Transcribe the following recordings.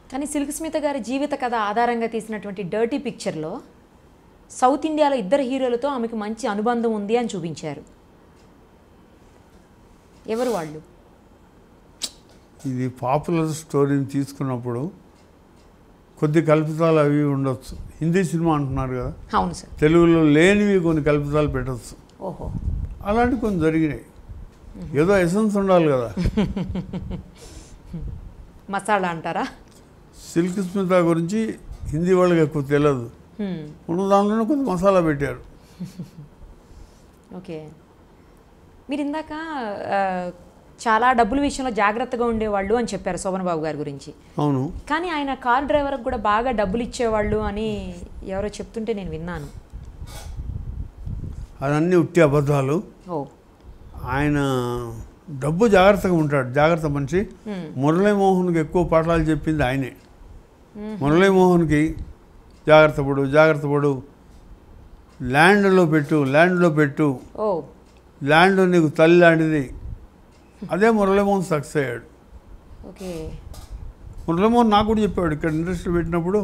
కానీ సిల్క్ స్మిత గారి జీవిత కథ ఆధారంగా తీసినటువంటి డర్టీ పిక్చర్లో సౌత్ ఇండియాలో ఇద్దరు హీరోలతో ఆమెకు మంచి అనుబంధం ఉంది అని చూపించారు ఎవరు వాళ్ళు ఇది పాపులర్ స్టోరీని తీసుకున్నప్పుడు కొద్ది కల్పితాలు అవి ఉండొచ్చు హిందీ సినిమా అంటున్నారు కదా అవును సార్ తెలుగులో లేనివి కొన్ని కల్పితాలు పెట్టచ్చు ఓహో అలాంటి కొన్ని జరిగినాయి ఏదో ఎసెన్స్ ఉండాలి కదా మసాలా అంటారా సిల్క్ స్మిత గురించి హిందీ వాళ్ళకి ఎక్కువ తెలియదు హ్మ్. ఉన్న దానిలోనే కొంత మసాలా పెట్టారు ఓకే మీరు ఇందాక ఆ, చాలా డబ్బుల విషయంలో జాగ్రత్తగా ఉండేవాళ్ళు అని చెప్పారు శోభన్ బాబు గారి గురించి అవును కానీ ఆయన కార్ డ్రైవర్కి కూడా బాగా డబ్బులు ఇచ్చేవాళ్ళు అని ఎవరో చెప్తుంటే నేను విన్నాను అదన్నీ ఉట్టి అబద్ధాలు ఓ ఆయన డబ్బు జాగ్రత్తగా ఉంటాడు జాగ్రత్త మనిషి హ్మ్. మురళీమోహన్కి ఎక్కువ పాఠాలు చెప్పింది ఆయనే మురళీమోహన్కి జాగ్రత్త పడు జాగ్రత్త పడు ల్యాండ్లో పెట్టు ల్యాండ్లో పెట్టు ఓ ల్యాండ్ నీకు తల్లి లాంటిది అదే మురళీమోహన్ సక్సెస్ అయ్యాడు ఓకే మురళీమోహన్ నాకు కూడా చెప్పాడు ఇక్కడ ఇండస్ట్రీ పెట్టినప్పుడు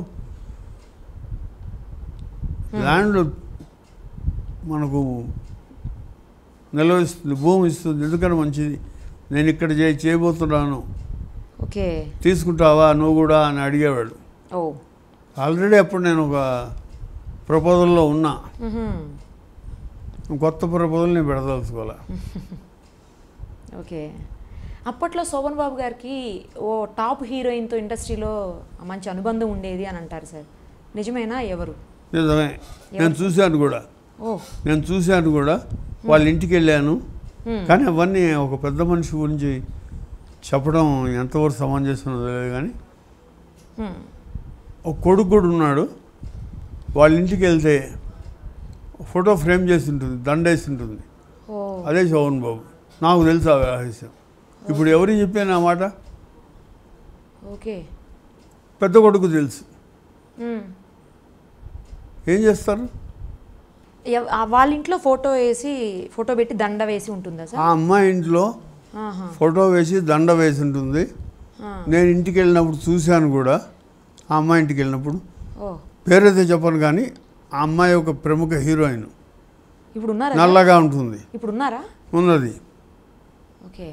ల్యాండ్ మనకు నిల్వ ఇస్తుంది భూమి ఇస్తుంది ఎందుకని మంచిది నేను ఇక్కడ చే చేయబోతున్నాను ఓకే తీసుకుంటావా నువ్వు కూడా అని అడిగేవాడు ఓ ఆల్రెడీ అప్పుడు నేను ఒక ప్రపోజల్లో ఉన్నా మ్హూ. కొత్త ప్రపోజల్ నేను పెడదలుచుకోవాలా ఓకే అప్పట్లో శోభన్ బాబు గారికి ఓ టాప్ హీరోయిన్తో ఇండస్ట్రీలో మంచి అనుబంధం ఉండేది అని అంటారు సార్ నిజమేనా ఎవరు నిజమే నేను చూశాను కూడా ఓ నేను చూశాను కూడా వాళ్ళ ఇంటికి వెళ్ళాను హ్మ్. కానీ అవన్నీ ఒక పెద్ద మనిషి గురించి చెప్పడం ఎంతవరకు సమంజసం తెలియదు కానీ హ్మ్. ఒక కొడుకు కూడా ఉన్నాడు వాళ్ళ ఇంటికి వెళ్తే ఫోటో ఫ్రేమ్ చేసి ఉంటుంది దండేసి ఉంటుంది ఓ అదే శోభన్ బాబు నాకు తెలుసు ఆ రహస్యం ఇప్పుడు ఎవరికి చెప్పాను ఆ మాట ఓకే పెద్ద కొడుకు తెలుసు మ్. ఏం చేస్తారు ఎవ- ఆ వాళ్ళ ఇంట్లో ఫోటో వేసి ఫోటో పెట్టి దండ వేసి ఉంటుందా ఆ సార్ అమ్మాయి ఇంట్లో ఆహా. ఫోటో వేసి దండ వేసి ఉంటుంది ఆ. నేను ఇంటికి వెళ్ళినప్పుడు చూశాను కూడా ఆ అమ్మాయి ఇంటికి వెళ్ళినప్పుడు ఓ పేరైతే చెప్పను కానీ ఆ అమ్మాయి ఒక ప్రముఖ హీరోయిన్ ఇప్పుడు ఉన్నారా సార్? నల్లగా ఉంటుంది ఇప్పుడు ఉన్నారా ఉన్నది ఓకే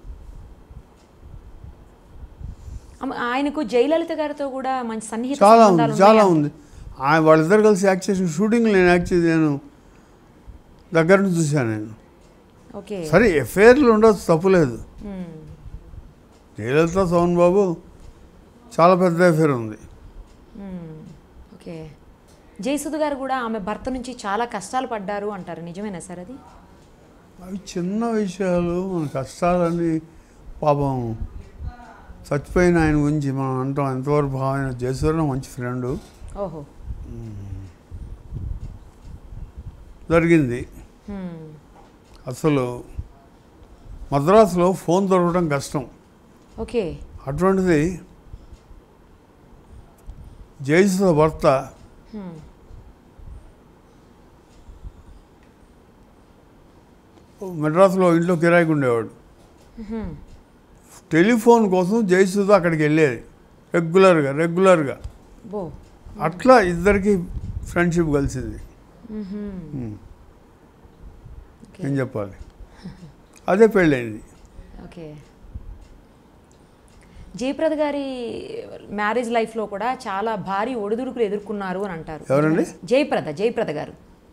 అమ్మ- ఆయనకు జయలలిత గారితో కూడా మంచి సన్నిహిత చాలా సంబంధాలు ఉంది చాలా ఉన్నాయా? ఉంది ఆ వాళ్ళిద్దరు కలిసి యాక్ట్ చేసిన షూటింగ్ నేను యాక్ట్ చేసి నేను దగ్గర నుంచి చూశాను నేను ఓకే సరే ఎఫ్ఐఆర్లు ఉండొచ్చు తప్పులేదు మ్. జయలలిత సోహన్ బాబు చాలా పెద్ద ఎఫ్ఐఆర్ ఉంది మ్మ్. ఓకే జయసుధ గారు కూడా ఆమె భర్త నుంచి చాలా కష్టాలు పడ్డారు అంటారు నిజమేనా సార్ అది అవి చిన్న విషయాలు మన కష్టాలని పాపం చచ్చిపోయిన ఆయన గురించి మనం అంటాం ఎంతవరకు భావన జయసూర్య మంచి ఫ్రెండు ఓహో జరిగింది మ్మ్. అసలు మద్రాసులో ఫోన్ దొరకడం కష్టం ఓకే అటువంటిది జయసుధ భర్త మ్మ్. మెడ్రాస్లో ఇంట్లో కిరాయికి ఉండేవాడు మ్మ్. టెలిఫోన్ కోసం జయసుధ అక్కడికి వెళ్ళేది రెగ్యులర్గా రెగ్యులర్గా బో అట్లా ఇద్దరికి ఫ్రెండ్షిప్ కలిసింది మ్మ్. ఉమ్. ఓకే. ఏం చెప్పాలి అదే పెళ్ళైంది ఓకే జయప్రద గారి మ్యారేజ్ లైఫ్లో కూడా చాలా భారీ ఒడిదుడుకులు ఎదుర్కొన్నారు అని అంటారు ఎవరండి? జయప్రద జయప్రద గారు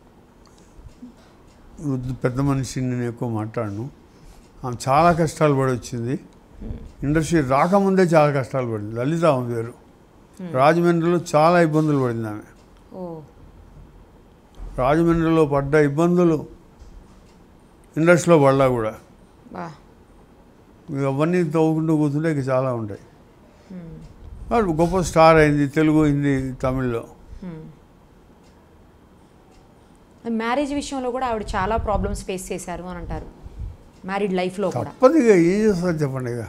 వద్దు, పెద్ద మనిషిని నేను ఎక్కువ మాట్లాడను ఆమె చాలా కష్టాలు పడి వచ్చింది ఇండస్ట్రీ రాకముందే చాలా కష్టాలు పడింది లలిత ఆమె పేరు రాజమండ్రిలో చాలా ఇబ్బందులు పడింది ఆమె ఓ రాజమండ్రిలో పడ్డ ఇబ్బందులు ఇండస్ట్రీలో పడ్డా కూడా బా ఇక అవన్నీ తవ్వుకుంటూ కూర్చుంటే ఇక చాలా ఉంటాయి వాడు గొప్ప స్టార్ అయింది తెలుగు హిందీ తమిళ్లో మ్యారేజ్ విషయంలో కూడా ఆవిడ చాలా ప్రాబ్లమ్స్ ఫేస్ చేశారు అని అంటారు మ్యారీడ్ లైఫ్లో కూడా తప్పదు ఇక ఏం చేస్తారు చెప్పండి ఇక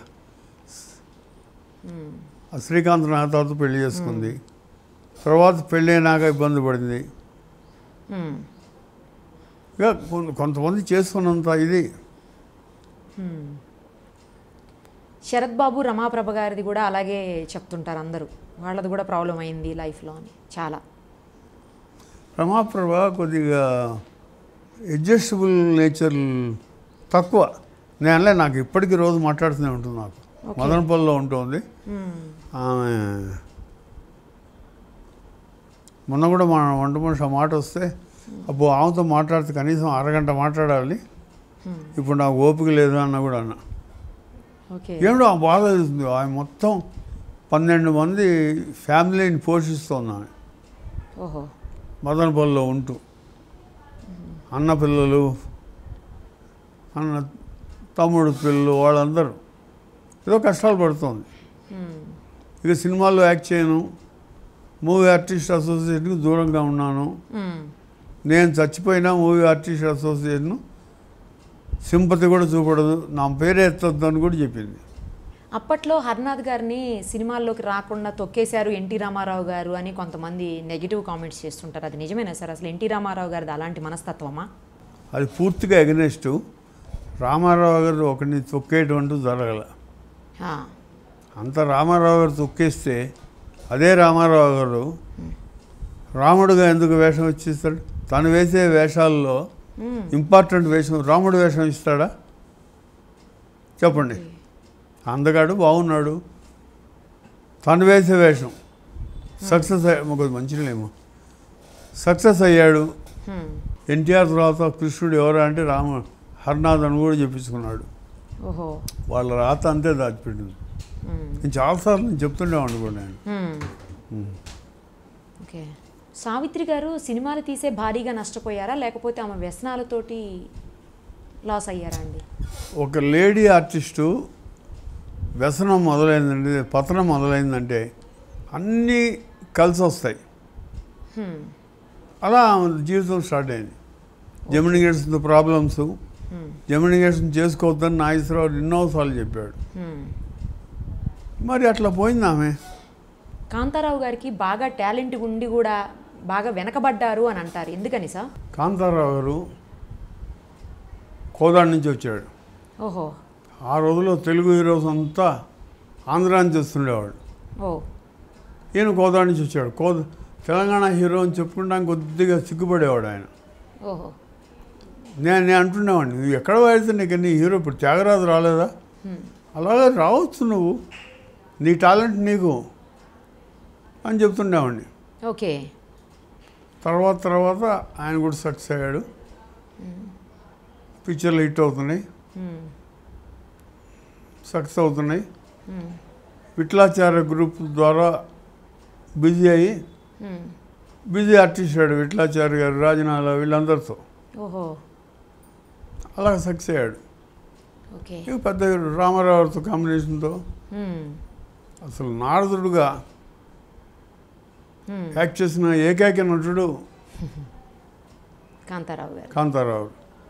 ఆ శ్రీకాంత్ నాథతో పెళ్లి చేసుకుంది తర్వాత పెళ్ళి అయినాక ఇబ్బంది పడింది మ్మ్. ఇక కొన్- కొంతమంది చేసుకున్నంత ఇది శరత్ బాబు రమాప్రభ గారిది కూడా అలాగే చెప్తుంటారు అందరూ వాళ్ళది కూడా ప్రాబ్లం అయింది లైఫ్లో అని చాలా రమాప్రభ కొద్దిగా అడ్జస్టబుల్ నేచర్ తక్కువ నేను అనలే నాకు ఇప్పటికీ రోజు మాట్లాడుతూనే ఉంటుంది నాకు Okay. మదనపల్లిలో ఉంటుంది మ్మ్. ఆమె మొన్న కూడా మా వంట మనిషి ఆ మాట వస్తే అబ్బో ఆమెతో మాట్లాడితే కనీసం అరగంట మాట్లాడాలి మ్మ్. ఇప్పుడు నాకు ఓపిక లేదు అన్న కూడా అన్న ఓకే ఏమిటో ఆ బాధ తెలుస్తుంది ఆమె మొత్తం పన్నెండు మంది ఫ్యామిలీని పోషిస్తుంది ఆమె ఓహో మదనపల్లిలో ఉంటూ అన్న పిల్లలు అన్న తమ్ముడు పిల్లలు వాళ్ళందరూ ఏదో కష్టాలు పడుతుంది మ్మ్. ఇక సినిమాల్లో యాక్ట్ చేయను మూవీ ఆర్టిస్ట్ అసోసియేషన్కి దూరంగా ఉన్నాను మ్మ్. నేను చచ్చిపోయినా మూవీ ఆర్టిస్ట్ అసోసియేషన్ సింపతి కూడా చూపడదు నా పేరు ఎత్తొద్దు అని కూడా చెప్పింది అప్పట్లో హర్నాథ్ గారిని సినిమాల్లోకి రాకుండా తొక్కేశారు ఎన్టీ రామారావు గారు అని కొంతమంది నెగిటివ్ కామెంట్స్ చేస్తుంటారు అది నిజమేనా సార్ అసలు ఎన్టీ రామారావు గారిది అలాంటి మనస్తత్వమా అది పూర్తిగా ఎగనెస్ట్ రామారావు గారు ఒకరిని తొక్కేయటం అంటూ జరగల ఆ, అంత రామారావు గారు తొక్కేస్తే అదే రామారావు గారు రాముడుగా ఎందుకు వేషం ఇచ్చిస్తాడు తను వేసే వేషాల్లో మ్మ్. ఇంపార్టెంట్ వేషం రాముడు వేషం ఇస్తాడా చెప్పండి అందగాడు బాగున్నాడు తను వేసే వేషం సక్సెస్ అయ్యా మంచిలేమో సక్సెస్ అయ్యాడు మ్మ్. ఎన్టీఆర్ తర్వాత కృష్ణుడు ఎవరు అంటే రామ హర్నాథ్ అని కూడా చెప్పించుకున్నాడు ఓహో వాళ్ళ రాత అంతే దాచిపెట్టింది మ్మ్. నేను చాలాసార్లు నేను చెప్తుండేవాడిని కూడా నేను మ్మ్. ఉమ్. ఓకే సావిత్రి గారు సినిమాలు తీసే భారీగా నష్టపోయారా లేకపోతే ఆమె వ్యసనాలతోటి లాస్ అయ్యారా అండి ఒక లేడీ ఆర్టిస్టు వ్యసనం మొదలైందండి పతనం మొదలైందంటే అన్నీ కలిసి వస్తాయి హ్మ్. అలా ఆమె జీవితం స్టార్ట్ అయింది జమినిగేషన్ ప్రాబ్లమ్స్ హ్మ్. జమినిగేషన్ చేసుకోవద్దని నాగేశ్వరరావు ఎన్నోసార్లు చెప్పాడు హ్మ్. మరి అట్లా పోయింది ఆమె కాంతారావు గారికి బాగా టాలెంట్ ఉండి కూడా బాగా వెనకబడ్డారు అని అంటారు ఎందుకని సార్ కాంతారావు గారు కోదాడ నుంచి వచ్చాడు ఓహో ఆ రోజుల్లో తెలుగు హీరోస్ అంతా ఆంధ్రా నుంచి వస్తుండేవాడు ఓ ఈయన కోదాడ నుంచి వచ్చాడు కోద తెలంగాణ హీరో అని చెప్పుకుంటానికి కొద్దిగా సిగ్గుపడేవాడు ఆయన ఓహో నేను నేను అంటుండేవాడిని నువ్వు ఎక్కడ వాడితే నీకు నీ హీరో ఇప్పుడు త్యాగరాజు రాలేదా హ్మ్. అలాగే రావచ్చు నువ్వు నీ టాలెంట్ నీకు అని చెప్తుండేవాడిని ఓకే తర్వాత తర్వాత ఆయన కూడా సక్సెస్ అయ్యాడు పిక్చర్లు హిట్ అవుతున్నాయి హ్మ్. సక్సెస్ అవుతున్నాయి హ్మ్. విట్లాచార్య గ్రూప్ ద్వారా బిజీ అయ్యి హ్మ్. బిజీ ఆర్టిస్ట్ అయ్యాడు విట్లాచార్య గారు రాజనాల వీళ్ళందరితో ఓహో అలా సక్సెస్ అయ్యాడు ఓకే ఇక పెద్ద హీరో రామారావుతో కాంబినేషన్తో హ్మ్. అసలు నారదుడుగా హ్మ్. యాక్ట్ చేసిన ఏకైక నటుడు కాంతారావు గారు కాంతారావు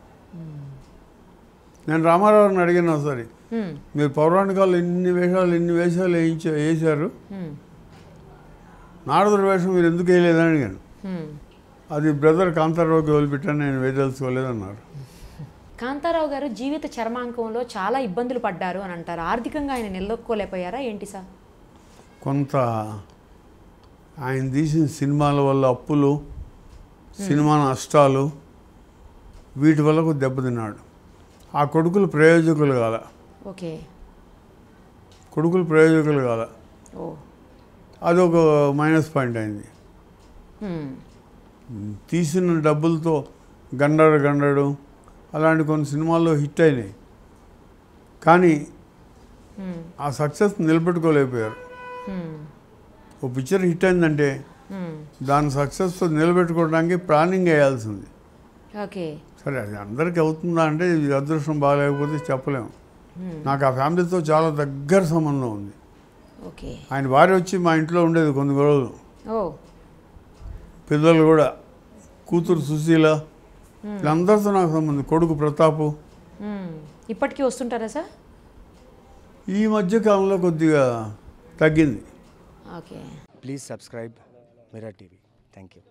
నేను రామారావుని అడిగిన ఒకసారి హ్మ్. మీరు పౌరాణికాలు ఇన్ని వేషాలు ఇన్ని వేషాలు వేయించా వేశారు హ్మ్. నారదుడి వేషం మీరు ఎందుకు వేయలేదని అడిగాను హ్మ్. అది బ్రదర్ కాంతారావుకి వదిలిపెట్టాను నేను వేయదలుచుకోలేదన్నారు కాంతారావు గారు జీవిత చర్మాంకంలో చాలా ఇబ్బందులు పడ్డారు అని అంటారు ఆర్థికంగా ఆయన నిలదొక్కోలేకపోయారా ఏంటి సార్ కొంత ఆయన తీసిన సినిమాల వల్ల అప్పులు సినిమా నష్టాలు వీటి వల్ల కొద్ది దెబ్బతిన్నాడు ఆ కొడుకులు ప్రయోజకులు కాల ఓకే కొడుకులు ప్రయోజకులు కాల ఓ అదొక మైనస్ పాయింట్ అయింది హ్మ్. తీసిన డబ్బులతో గండడు గండడు అలాంటి కొన్ని సినిమాల్లో హిట్ అయినాయి కానీ హ్మ్. ఆ సక్సెస్ నిలబెట్టుకోలేకపోయారు హ్మ్. ఓ పిక్చర్ హిట్ అయిందంటే హ్మ్. దాని సక్సెస్తో నిలబెట్టుకోవడానికి ప్లానింగ్ వేయాల్సింది ఓకే సరే అది అందరికీ అవుతుందా అంటే ఇది అదృష్టం బాగాలేకపోతే చెప్పలేము హ్మ్. నాకు ఆ ఫ్యామిలీతో చాలా దగ్గర సంబంధం ఉంది ఓకే ఆయన భార్య వచ్చి మా ఇంట్లో ఉండేది కొన్ని రోజులు ఓ పిల్లలు కూడా కూతురు సుశీల వీళ్ళందరితో నాకు సంబంధం కొడుకు ప్రతాపు హ్మ్. ఇప్పటికీ వస్తుంటారా సార్ ఈ మధ్య కాలంలో కొద్దిగా తగ్గింది okay Please subscribe Mirror TV. Thank you.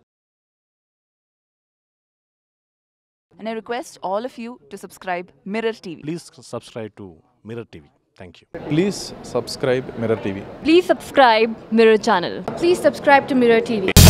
And I request all of you to subscribe Mirror TV. Please subscribe to Mirror TV. Thank you Please subscribe Mirror TV. Please subscribe Mirror channel. Please subscribe to Mirror TV.